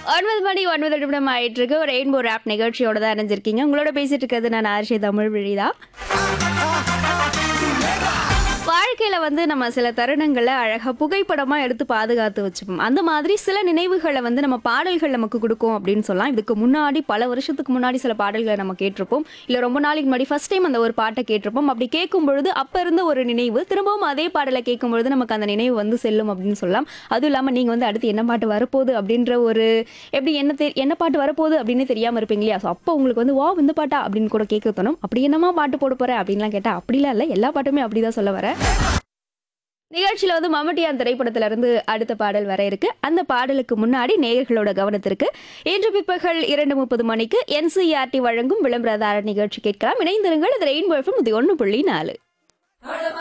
ஒன்பது மணி ஒன்பது நிமிடம் ஆயிட்டு இருக்கு ஒரு ரெயின்போ ரேப் நிகழ்ச்சியோட தான் இணைஞ்சிருக்கீங்க உங்களோட பேசிட்டு இருக்கிறது நான் ஆர்ஷி தமிழ் விழிதா வாழ்க்கையில வந்து நம்ம சில தருணங்களை அழகா புகைப்படமா எடுத்து பாதுகாத்து வச்சுப்போம் அந்த மாதிரி சில நினைவுகளை வந்து நம்ம பாடல்கள் நமக்கு கொடுக்கும் அப்படின்னு சொல்லலாம் இதுக்கு முன்னாடி பல வருஷத்துக்கு முன்னாடி சில பாடல்களை நம்ம கேட்டிருப்போம் இல்ல ரொம்ப நாளைக்கு முன்னாடி ஃபர்ஸ்ட் டைம் அந்த ஒரு பாட்டை கேட்டிருப்போம் அப்படி கேட்கும் பொழுது அப்ப இருந்த ஒரு நினைவு திரும்பவும் அதே பாடலை கேட்கும் பொழுது நமக்கு அந்த நினைவு வந்து செல்லும் அப்படின்னு சொல்லலாம் அதுவும் இல்லாம நீங்க வந்து அடுத்து என்ன பாட்டு வரப்போகுது அப்படின்ற ஒரு எப்படி என்ன தெ- என்ன பாட்டு வரப்போகுது அப்படின்னு தெரியாம இருப்பீங்க இல்லையா ஸோ அப்போ உங்களுக்கு வந்து வா இந்த பாட்டா அப்படின்னு கூட கேட்க தோணும் அப்படி என்னமா பாட்டு போட போற அப்படின்லாம் கேட்டா அப்படிலாம் இல்லை எல்லா பாட்டுமே அப்படிதான் சொல்ல வரேன் நிகழ்ச்சியில வந்து மம்மட்டியான் திரைப்படத்துல இருந்து அடுத்த பாடல் வர இருக்கு அந்த பாடலுக்கு முன்னாடி நேயர்களோட கவனத்திற்கு இன்று பிற்பகல் இரண்டு முப்பது மணிக்கு என்சிஆர்டி வழங்கும் விளம்பரதார நிகழ்ச்சி கேட்கலாம் இணைந்திருங்கள் இது ரெயின்போ எஃப்எம் இது ஒன்று புள்ளி நாலு